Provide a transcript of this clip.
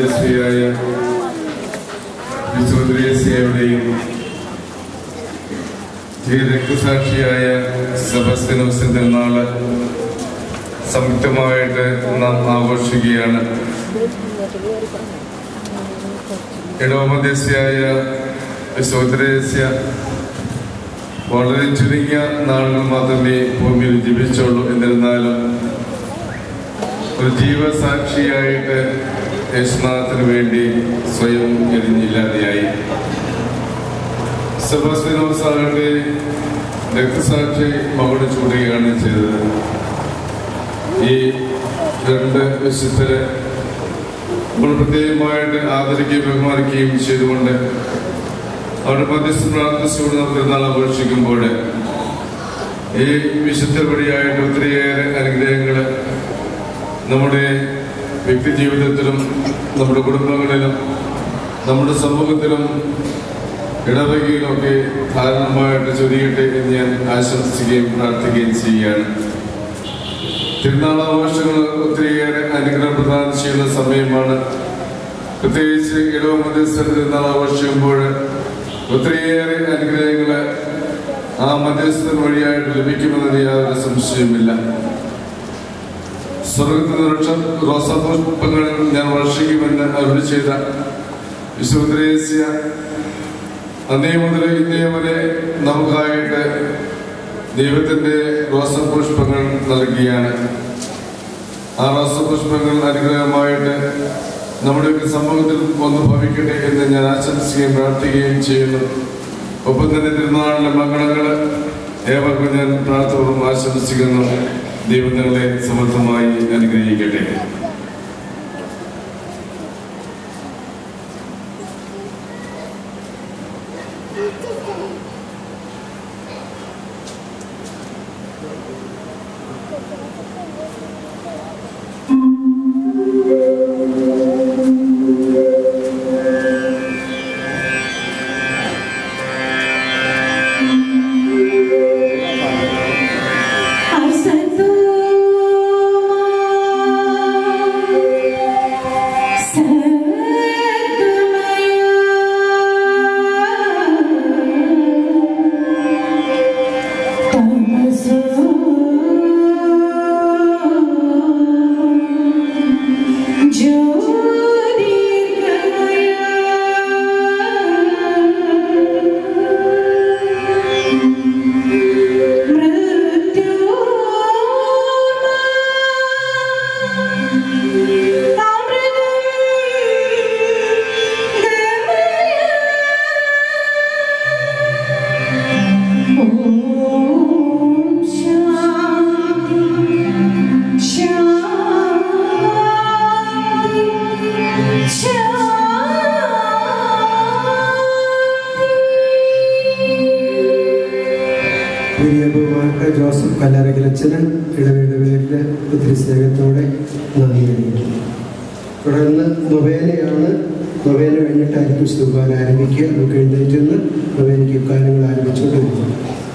ഏഴോമദേശിയായ വിശുദ്രേസ്യയുടെയും ഈ രക്തസാക്ഷിയായ സെബസ്റ്റിനോസിന്റെ നാള് സംയുക്തമായിട്ട് നാം ആഘോഷിക്കുകയാണ് ഇടവമധ്യസ്യായ വിശോദ്രേസ്യ വളരെ ചുരുങ്ങിയ നാളുകൾ മാത്രമേ ഭൂമിയിൽ ജീവിച്ചുള്ളൂ എന്നിരുന്നാലും ഒരു ജീവസാക്ഷിയായിട്ട് യേശുനാഥത്തിന് വേണ്ടി സ്വയം എരിഞ്ഞില്ലാതെയായി സെബസ്റ്റിനോസാകട്ടെ രക്തസാക്ഷി മകുട് ചൂടുകയാണ് ചെയ്തത് ഈ രണ്ട് വിശുദ്ധരെ നമ്മൾ പ്രത്യേകമായിട്ട് ആദരിക്കുകയും ബഹുമാനിക്കുകയും ചെയ്തുകൊണ്ട് അവരുടെ മധ്യസ്ഥ പ്രാർത്ഥിച്ചുകൊണ്ട് നമുക്ക് പെരുന്നാൾ ആഘോഷിക്കുമ്പോൾ ഈ വിശുദ്ധ വഴിയായിട്ട് ഒത്തിരിയേറെ അനുഗ്രഹങ്ങൾ നമ്മുടെ വ്യക്തി ജീവിതത്തിലും നമ്മുടെ കുടുംബങ്ങളിലും നമ്മുടെ സമൂഹത്തിലും ഇടവകയിലൊക്കെ ധാരാളമായിട്ട് ചൊരിയട്ടെ എന്ന് ഞാൻ ആശംസിക്കുകയും പ്രാർത്ഥിക്കുകയും ചെയ്യുകയാണ് തിരുനാളാഘോഷങ്ങൾ ഒത്തിരിയേറെ അനുഗ്രഹം പ്രദാനം ചെയ്യുന്ന സമയമാണ് പ്രത്യേകിച്ച് ഇടവ മധ്യസ്ഥ തിരുനാൾ ആഘോഷിക്കുമ്പോൾ ഒത്തിരിയേറെ അനുഗ്രഹങ്ങൾ ആ മധ്യസ്ഥൻ വഴിയായിട്ട് ലഭിക്കുമെന്നത് യാതൊരു സംശയവുമില്ല സ്വർഗത്തിൽ വൃക്ഷം റോസാപുഷ്പങ്ങളിൽ ഞാൻ വർഷിക്കുമെന്ന് അരുളി ചെയ്ത വിശ്വദ്രേസ്യ അന്നേ മുതൽ ഇന്നേ വരെ നമുക്കായിട്ട് ദൈവത്തിന്റെ റോസപുഷ്പങ്ങൾ നൽകിയാണ് ആ റോസപുഷ്പങ്ങൾ അനുഗ്രഹമായിട്ട് നമ്മുടെ സമൂഹത്തിൽ വന്ന് ഭവിക്കട്ടെ എന്ന് ഞാൻ ആശംസിക്കുകയും പ്രാർത്ഥിക്കുകയും ചെയ്യുന്നു ഒപ്പം തന്നെ തിരുനാളിലെ മംഗളങ്ങൾ ഏവർക്കും ഞാൻ പ്രാർത്ഥപൂർവ്വം ആശംസിക്കുന്നു ദൈവം നിങ്ങളെ സമർത്ഥമായി അനുഗ്രഹിക്കട്ടെ പ്രിയബഹുമാനപ്പെട്ട ജോസഫ് കല്ലറകിലച്ചന് ഇടവേള പേരിൽ ഒത്തിരി സ്നേഹത്തോടെ നന്ദി അറിയിക്കുന്നു തുടർന്ന് നൊവേനയാണ് നൊവേന കഴിഞ്ഞിട്ടായിരിക്കും സുഖാൻ ആരംഭിക്കുക നമുക്ക് എഴുന്നേറ്റ് നിന്ന് നൊവേനയ്ക്ക് കാര്യങ്ങൾ ആരംഭിച്ചുകൊണ്ട് വരുന്നു